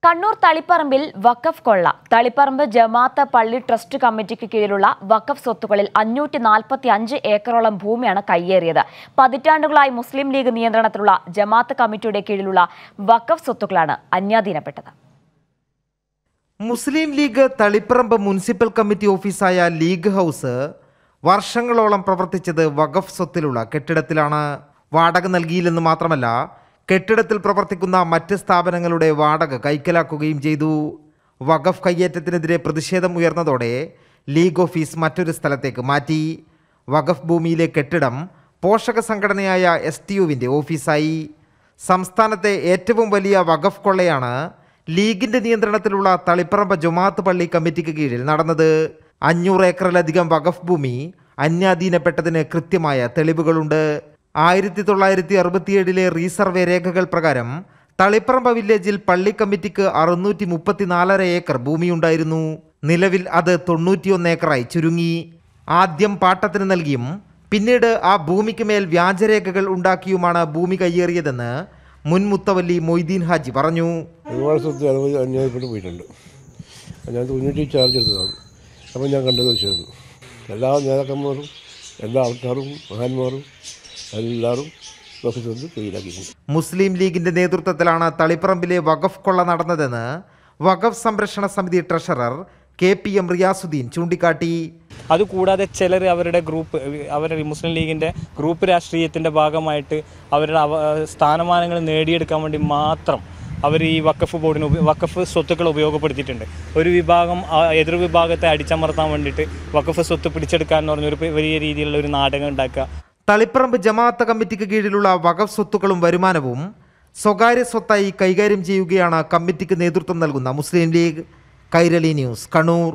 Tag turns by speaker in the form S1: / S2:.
S1: കണ്ണൂർ തളിപ്പറമ്പിൽ വഖഫ് കൊള്ള തളിപ്പറമ്പ് ജമാഅത്ത് പള്ളി ട്രസ്റ്റ് കമ്മിറ്റിക്ക് കീഴിലുള്ള വഖഫ് സ്വത്തുക്കളിൽ അഞ്ഞൂറ്റി നാൽപ്പത്തി അഞ്ച് ഏക്കറോളം ഭൂമിയാണ് കയ്യേറിയത് പതിറ്റാണ്ടുകളായി മുസ്ലിം ലീഗ് നിയന്ത്രണത്തിലുള്ള ജമാഅത്ത് കമ്മിറ്റിയുടെ കീഴിലുള്ള വഖഫ് സ്വത്തുക്കളാണ് അന്യാധീനപ്പെട്ടത്
S2: Muslim League Taliparamba municipal committee ഓഫീസായ ലീഗ് ഹൗസ് വർഷങ്ങളോളം പ്രവർത്തിച്ചത് വഖഫ് സ്വത്തിലുള്ള കെട്ടിടത്തിലാണ് വാടക നൽകിയില്ലെന്ന് മാത്രമല്ല കെട്ടിടത്തിൽ പ്രവർത്തിക്കുന്ന മറ്റ് സ്ഥാപനങ്ങളുടെ വാടക കൈക്കലാക്കുകയും ചെയ്തു വഖഫ് കയ്യേറ്റത്തിനെതിരെ പ്രതിഷേധം ഉയർന്നതോടെ ലീഗ് ഓഫീസ് മറ്റൊരു സ്ഥലത്തേക്ക് മാറ്റി വഖഫ് ഭൂമിയിലെ കെട്ടിടം പോഷക സംഘടനയായ എസ് ടി യുവിൻ്റെ ഓഫീസായി സംസ്ഥാനത്തെ ഏറ്റവും വലിയ വഖഫ് കൊള്ളയാണ് ലീഗിന്റെ നിയന്ത്രണത്തിലുള്ള തളിപ്പറമ്പ് ജുമാഅത്ത് പള്ളി കമ്മിറ്റിക്ക് കീഴിൽ നടന്നത് അഞ്ഞൂറ് ഏക്കറിലധികം വഖഫ് ഭൂമി അന്യാധീനപ്പെട്ടതിന് കൃത്യമായ തെളിവുകളുണ്ട് ആയിരത്തി തൊള്ളായിരത്തി അറുപത്തിയേഴിലെ റീസർവേ രേഖകൾ പ്രകാരം തളിപ്പറമ്പ് വില്ലേജിൽ പള്ളി കമ്മിറ്റിക്ക് അറുന്നൂറ്റി മുപ്പത്തിനാലര ഏക്കർ ഭൂമിയുണ്ടായിരുന്നു നിലവിൽ അത് തൊണ്ണൂറ്റിയൊന്ന് ഏക്കറായി ചുരുങ്ങി ആദ്യം പാട്ടത്തിന് നൽകിയും പിന്നീട് ആ ഭൂമിക്ക് മേൽ വ്യാജരേഖകൾ ഉണ്ടാക്കിയുമാണ് ഭൂമി കയ്യേറിയതെന്ന് മുൻ മുത്തവല്ലി മൊയ്തീൻ ഹാജി പറഞ്ഞു
S3: ഒരുപാട് സ്വത്ത് അനുവദി അന്യായപ്പെട്ട് പോയിട്ടുണ്ട് ഞാൻ തൊണ്ണൂറ്റി ചാർജ് എടുത്തതാണ് അപ്പം ഞാൻ കണ്ടത് വെച്ചിരുന്നു എല്ലാ നേതാക്കന്മാരും എല്ലാ ആൾക്കാരും മഹാന്മാരും എല്ലാവരും ഒക്കെ സ്വത്ത് കയ്യിലാക്കിയിട്ടുണ്ട്
S2: മുസ്ലിം ലീഗിന്റെ നേതൃത്വത്തിലാണ് തളിപ്പറമ്പിലെ വഖഫ് കൊള്ള നടന്നതെന്ന് വഖഫ് സംരക്ഷണ സമിതി treasurer K P M Riyasuddin ചൂണ്ടിക്കാട്ടി
S4: അതുകൂടാതെ ചിലർ അവരുടെ ഗ്രൂപ്പ് അവരുടെ മുസ്ലിം ലീഗിൻ്റെ ഗ്രൂപ്പ് രാഷ്ട്രീയത്തിൻ്റെ ഭാഗമായിട്ട് അവരുടെ അവ സ്ഥാനമാനങ്ങൾ നേടിയെടുക്കാൻ വേണ്ടി മാത്രം അവർ ഈ വക്കഫ് ബോർഡിന് ഉപ- വക്കഫ് സ്വത്തുക്കൾ ഉപയോഗപ്പെടുത്തിയിട്ടുണ്ട് ഒരു വിഭാഗം ആ എതിർ വിഭാഗത്തെ അടിച്ചമർത്താൻ വേണ്ടിയിട്ട് വക്കഫ് സ്വത്ത് പിടിച്ചെടുക്കാൻ എന്ന് പറഞ്ഞൊരു വലിയ രീതിയിലുള്ള ഒരു നാടകം ഉണ്ടാക്കുക
S2: തളിപ്പറമ്പ് ജമാഅത്ത് കമ്മിറ്റിക്ക് കീഴിലുള്ള വഖഫ് സ്വത്തുക്കളും വരുമാനവും സ്വകാര്യ സ്വത്തായി കൈകാര്യം ചെയ്യുകയാണ് കമ്മിറ്റിക്ക് നേതൃത്വം നൽകുന്ന Muslim League Kairali news Kannur